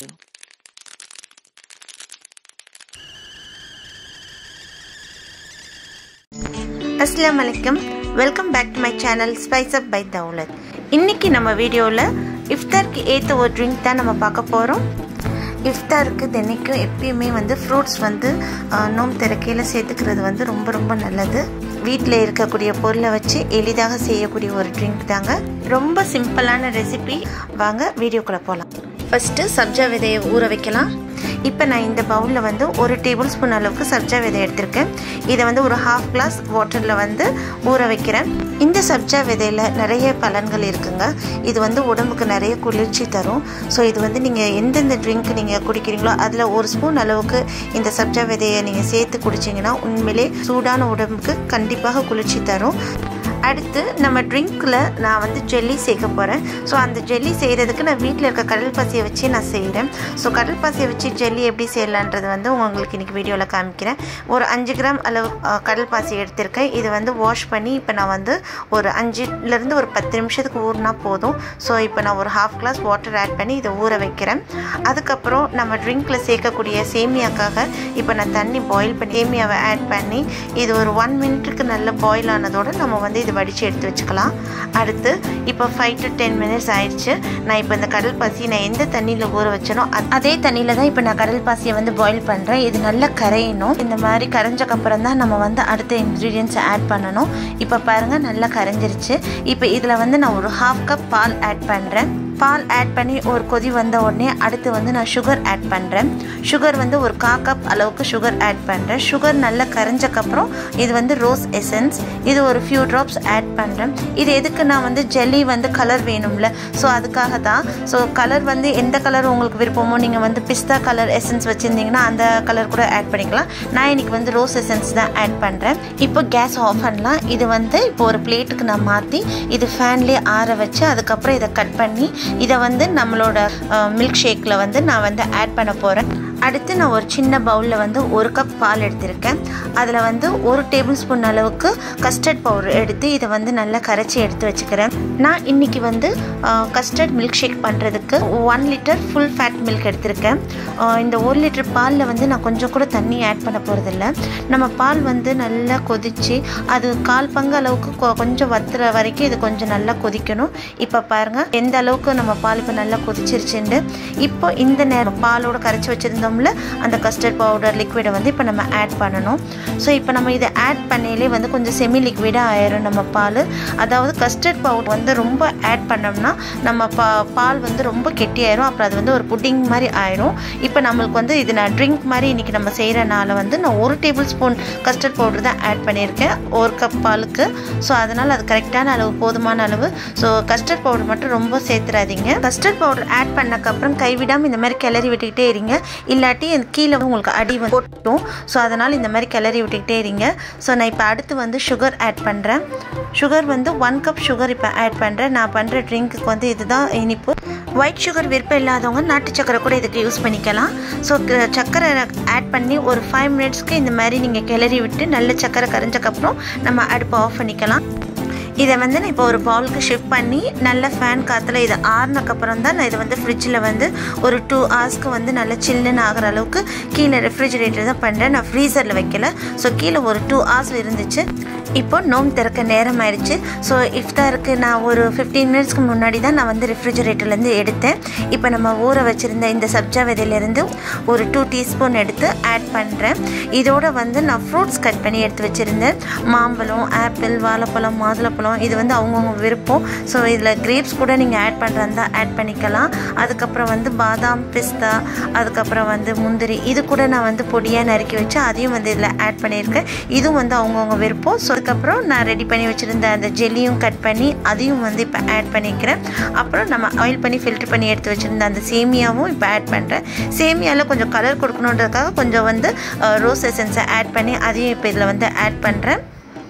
அஸ்லாம் வலைக்கம் welcome back to my channel spice up by Daulat இன்னைக்கு நம்ம வீடியோவில் இஃப்தாருக்கு ஏற்ற ஒரு ட்ரிங்க் தான் நம்ம பார்க்க போகிறோம் இஃப்தாருக்கு தினைக்கும் எப்பயுமே வந்து ஃப்ரூட்ஸ் வந்து நோம் திறக்கையில் சேர்த்துக்கிறது வந்து ரொம்ப ரொம்ப நல்லது வீட்டில் இருக்கக்கூடிய பொருளை வச்சு எளிதாக செய்யக்கூடிய ஒரு ட்ரிங்க் தாங்க ரொம்ப சிம்பிளான ரெசிபி வாங்க வீடியோக்குள்ளே போகலாம் ஃபஸ்ட்டு சப்ஜா விதையை ஊற வைக்கலாம் இப்போ நான் இந்த பவுலில் வந்து ஒரு டேபிள் ஸ்பூன் அளவுக்கு சப்ஜா விதை எடுத்திருக்கேன் இதை வந்து ஒரு ஹாஃப் கிளாஸ் வாட்டரில் வந்து ஊற வைக்கிறேன் இந்த சப்ஜா விதையில் நிறைய பலன்கள் இருக்குங்க இது வந்து உடம்புக்கு நிறைய குளிர்ச்சி தரும் ஸோ இது வந்து நீங்கள் எந்தெந்த ட்ரிங்க் நீங்கள் குடிக்கிறீங்களோ அதில் ஒரு ஸ்பூன் அளவுக்கு இந்த சப்ஜா விதையை நீங்கள் சேர்த்து குடிச்சிங்கன்னா உண்மையிலே சூடான உடம்புக்கு கண்டிப்பாக குளிர்ச்சி தரும் அடுத்து நம்ம ட்ரிங்க்கில் நான் வந்து ஜெல்லி சேர்க்க போகிறேன் ஸோ அந்த ஜெல்லி செய்கிறதுக்கு நான் வீட்டில் இருக்க கடல் பாசியை வச்சு நான் செய்கிறேன் ஸோ கடல் பாசியை வச்சு ஜெல்லி எப்படி செய்யலான்றது வந்து உங்களுக்கு இன்றைக்கி வீடியோவில் காமிக்கிறேன் ஒரு அஞ்சு கிராம் அளவு கடல் பாசி எடுத்திருக்கேன் இது வந்து வாஷ் பண்ணி இப்போ நான் வந்து ஒரு அஞ்சுலேருந்து ஒரு பத்து நிமிஷத்துக்கு ஊறினா போதும் ஸோ இப்போ நான் ஒரு ஹாஃப் கிளாஸ் வாட்டர் ஆட் பண்ணி இதை ஊற வைக்கிறேன் அதுக்கப்புறம் நம்ம ட்ரிங்க்கில் சேர்க்கக்கூடிய சேமியாக்காக இப்போ நான் தண்ணி பாயில் பண்ணி சேமியாவை ஆட் பண்ணி இது ஒரு ஒன் மினிட்டுக்கு நல்ல பாயில் ஆனதோடு நம்ம வந்து இது வடித்து எடுத்து வச்சுக்கலாம் அடுத்து இப்போ ஃபைவ் டு டென் மினிட்ஸ் ஆயிடுச்சு நான் இப்போ இந்த கடல் பாசி நான் எந்த தண்ணியில் ஊற வச்சனோ அதே தண்ணியில் தான் இப்போ நான் கடல் பாசியை வந்து பாயில் பண்ணுறேன் இது நல்லா கரையணும் இந்த மாதிரி கரைஞ்சக்கப்புறம் தான் நம்ம வந்து அடுத்த இன்க்ரீடியன்ஸை ஆட் பண்ணணும் இப்போ பாருங்கள் நல்லா கரைஞ்சிருச்சு இப்போ இதில் வந்து நான் ஒரு ஹாஃப் கப் பால் ஆட் பண்ணுறேன் பால் ஆட் பண்ணி ஒரு கொதி வந்த உடனே அடுத்து வந்து நான் சுகர் ஆட் பண்ணுறேன் சுகர் வந்து ஒரு கா கப் அளவுக்கு சுகர் ஆட் பண்ணுறேன் சுகர் நல்லா கரைஞ்சக்கப்புறம் இது வந்து ரோஸ் எசன்ஸ் இது ஒரு ஃபியூ ட்ராப்ஸ் ஆட் பண்ணுறேன் இது எதுக்கு நான் வந்து ஜெல்லி வந்து கலர் வேணும்ல ஸோ அதுக்காக தான் ஸோ கலர் வந்து எந்த கலர் உங்களுக்கு விருப்பமோ நீங்கள் வந்து பிஸ்தா கலர் எசன்ஸ் வச்சுருந்தீங்கன்னா அந்த கலர் கூட ஆட் பண்ணிக்கலாம் நான் இன்னைக்கு வந்து ரோஸ் எசன்ஸ் தான் ஆட் பண்ணுறேன் இப்போ கேஸ் ஆஃப் பண்ணலாம் இது வந்து இப்போ ஒரு பிளேட்டுக்கு நான் மாற்றி இது ஃபேன்லேயே ஆற வச்சு அதுக்கப்புறம் இதை கட் பண்ணி இதை வந்து நம்மளோட மில்க் ஷேக்கில் வந்து நான் வந்து ஆட் பண்ண போகிறேன் அடுத்து நான் ஒரு சின்ன பவுலில் வந்து ஒரு கப் பால் எடுத்திருக்கேன் அதில் வந்து ஒரு டேபிள் ஸ்பூன் அளவுக்கு கஸ்டர்ட் பவுடர் எடுத்து இதை வந்து நல்லா கரைச்சி எடுத்து வச்சுக்கிறேன் நான் இன்றைக்கி வந்து கஸ்டர்ட் மில்க் ஷேக் பண்ணுறதுக்கு one litre full fat milk எடுத்திருக்கேன் இந்த ஒரு லிட்டர் பாலில் வந்து நான் கொஞ்சம் கூட தண்ணி ஆட் பண்ண போகிறதில்ல நம்ம பால் வந்து நல்லா கொதித்து அது கால் பங்கு அளவுக்கு கொஞ்சம் வத்துற வரைக்கும் இது கொஞ்சம் நல்லா கொதிக்கணும் இப்போ பாருங்கள் எந்த அளவுக்கு நம்ம பால் இப்போ நல்லா கொதிச்சிருச்சுண்டு இப்போ இந்த நேரம் பாலோட கரைச்சி வச்சுருந்தோம் பண்ணோம்ல அந்த கஸ்டர்ட் பவுடர் லிக்விடை வந்து இப்போ நம்ம ஆட் பண்ணணும் ஸோ இப்போ நம்ம இதை ஆட் பண்ணையிலே வந்து கொஞ்சம் செமி லிக்விடாக ஆயிரும் நம்ம பால் அதாவது கஸ்டர்ட் பவுடர் வந்து ரொம்ப ஆட் பண்ணோம்னா நம்ம பா பால் வந்து ரொம்ப கெட்டியாயிரும் அப்புறம் அது வந்து ஒரு புட்டிங் மாதிரி ஆயிரும் இப்போ நம்மளுக்கு வந்து இது நான் ட்ரிங்க் மாதிரி இன்றைக்கி நம்ம செய்கிறனால வந்து நான் ஒரு டேபிள் ஸ்பூன் கஸ்டர்ட் பவுடர் தான் ஆட் பண்ணியிருக்கேன் ஒரு கப் பாலுக்கு ஸோ அதனால் அது கரெக்டான அளவு போதுமான அளவு ஸோ கஸ்டர்ட் பவுடர் மட்டும் ரொம்ப சேர்த்துறாதீங்க கஸ்டர்ட் பவுடர் ஆட் பண்ணக்கப்புறம் கைவிடாமல் இந்த மாதிரி கிளறி விட்டுக்கிட்டே இருங்க இல்லாட்டி கீழே உங்களுக்கு அடி வந்து போட்டும் ஸோ அதனால் இந்த மாதிரி கிளறி விட்டுக்கிட்டே இருங்க ஸோ நான் இப்போ அடுத்து வந்து சுகர் ஆட் பண்ணுறேன் சுகர் வந்து ஒன் கப் சுகர் இப்போ ஆட் பண்ணுறேன் நான் பண்ணுற ட்ரிங்க்குக்கு வந்து இதுதான் இனிப்பு ஒயிட் சுகர் விருப்பம் இல்லாதவங்க நாட்டு சக்கரை கூட இதுக்கு யூஸ் பண்ணிக்கலாம் ஸோ சக்கரை ஆட் பண்ணி ஒரு ஃபைவ் மினிட்ஸ்க்கு இந்த மாதிரி நீங்கள் கிளறி விட்டு நல்ல சக்கரை கரைஞ்சக்கப்புறம் நம்ம அடுப்பை ஆஃப் பண்ணிக்கலாம் இதை வந்து நான் இப்போ ஒரு பவுலுக்கு ஷிஃப்ட் பண்ணி நல்ல ஃபேன் காற்றுல இதை ஆறுனக்கப்புறம் தான் நான் இதை வந்து ஃப்ரிட்ஜில் வந்து ஒரு டூ ஹவர்ஸ்க்கு வந்து நல்ல சில்லுன்னு ஆகிற அளவுக்கு கீழே ரெஃப்ரிஜரேட்டர் தான் பண்ணுறேன் நான் ஃப்ரீசரில் வைக்கல ஸோ கீழே ஒரு டூ ஹவர்ஸ் இருந்துச்சு இப்போ நோம் திறக்க நேரம் ஆயிடுச்சு ஸோ இஃப்தாருக்கு நான் ஒரு ஃபிஃப்டீன் மினிட்ஸ்க்கு முன்னாடி தான் நான் வந்து ரெஃப்ரிஜரேட்டர்லேருந்து எடுத்தேன் இப்போ நம்ம ஊற வச்சுருந்த இந்த சப்ஜா விதையிலேருந்து ஒரு டூ டீஸ்பூன் எடுத்து ஆட் பண்ணுறேன் இதோட வந்து நான் ஃப்ரூட்ஸ் கட் பண்ணி எடுத்து வச்சுருந்தேன் மாம்பழம் ஆப்பிள் வாழைப்பழம் மாதுளப்பழம் இது வந்து அவங்கவுங்க விருப்பம் ஸோ இதில் கிரேப்ஸ் கூட நீங்கள் ஆட் பண்ணுறதா ஆட் பண்ணிக்கலாம் அதுக்கப்புறம் வந்து பாதாம் பிஸ்தா அதுக்கப்புறம் வந்து முந்திரி இது கூட நான் வந்து பொடியாக நறுக்கி வச்சு அதையும் வந்து இதில் ஆட் பண்ணியிருக்கேன் இதுவும் வந்து அவங்கவுங்க விருப்பம் ஸோ அதுக்கப்புறம் நான் ரெடி பண்ணி வச்சுருந்த அந்த ஜெல்லியும் கட் பண்ணி அதையும் வந்து இப்போ ஆட் பண்ணிக்கிறேன் அப்புறம் நம்ம ஆயில் பண்ணி ஃபில்டர் பண்ணி எடுத்து வச்சுருந்த அந்த சேமியாவும் இப்போ ஆட் பண்ணுறேன் சேமியாவில் கொஞ்சம் கலர் கொடுக்கணுன்றதுக்காக கொஞ்சம் வந்து ரோஸ் எசன்ஸை ஆட் பண்ணி அதையும் இப்போ இதில் வந்து ஆட் பண்ணுறேன்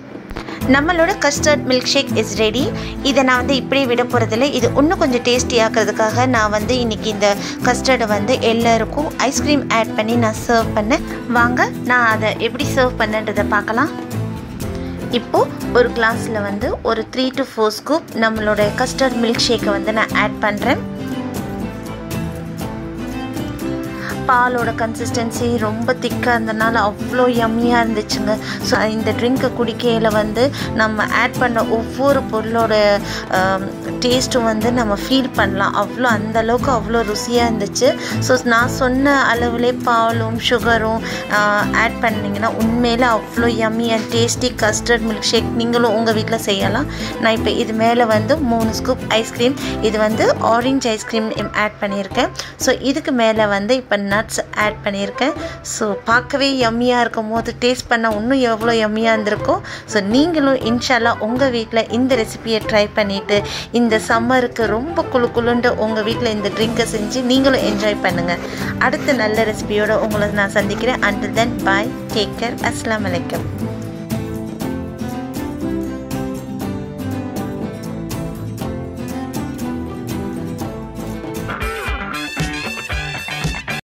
நம்மளோட custard milkshake is ready இதை நான் வந்து இப்படியே விட போகிறதில்ல இது இன்னும் கொஞ்சம் டேஸ்டி ஆக்கிறதுக்காக நான் வந்து இன்றைக்கி இந்த கஸ்டர்டை வந்து எல்லாருக்கும் ஐஸ்கிரீம் ஆட் பண்ணி நான் சர்வ் பண்ணேன் வாங்க நான் அதை எப்படி சர்வ் பண்ணன்றதை பார்க்கலாம் இப்போது ஒரு கிளாஸில் வந்து ஒரு த்ரீ டு ஃபோர் ஸ்கூப் நம்மளோட கஸ்டர்ட் மில்க் ஷேக்கை வந்து நான் ஆட் பண்ணுறேன் பாலோட கன்சிஸ்டன்சி ரொம்ப திக்காக இருந்தனால அவ்வளோ யம்மியாக இருந்துச்சுங்க ஸோ இந்த ட்ரிங்க்கை குடிக்கையில் வந்து நம்ம ஆட் பண்ண ஒவ்வொரு பொருளோட டேஸ்ட்டும் வந்து நம்ம ஃபீல் பண்ணலாம் அவ்வளோ அந்த அளவுக்கு அவ்வளோ ருசியாக இருந்துச்சு ஸோ நான் சொன்ன அளவுலே பாலும் சுகரும் ஆட் பண்ணிங்கன்னா உண்மையில் அவ்வளோ yummy and tasty custard milkshake நீங்களும் உங்கள் வீட்டில் செய்யலாம் நான் இப்போ இது மேலே வந்து மூணு ஸ்கூப் ஐஸ்கிரீம் இது வந்து ஆரஞ்ச் ஐஸ்கிரீம் ஆட் பண்ணியிருக்கேன் ஸோ இதுக்கு மேலே வந்து இப்போ நட்ஸ் ஆட் பண்ணியிருக்கேன் ஸோ பார்க்கவே யம்மியாக இருக்கும் போது டேஸ்ட் பண்ணால் இன்னும் எவ்வளோ யம்மியாக இருந்திருக்கும் ஸோ நீங்களும் இன்ஷால்லா உங்கள் வீட்டில் இந்த ரெசிபியை ட்ரை பண்ணிவிட்டு இந்த சம்மருக்கு ரொம்ப குழு குழுண்டு உங்கள் வீட்டில் இந்த ட்ரிங்கை செஞ்சு நீங்களும் என்ஜாய் பண்ணுங்கள் அடுத்த நல்ல ரெசிபியோடு உங்களை நான் சந்திக்கிறேன் until then bye take care அஸ்லாம் வலைக்கம்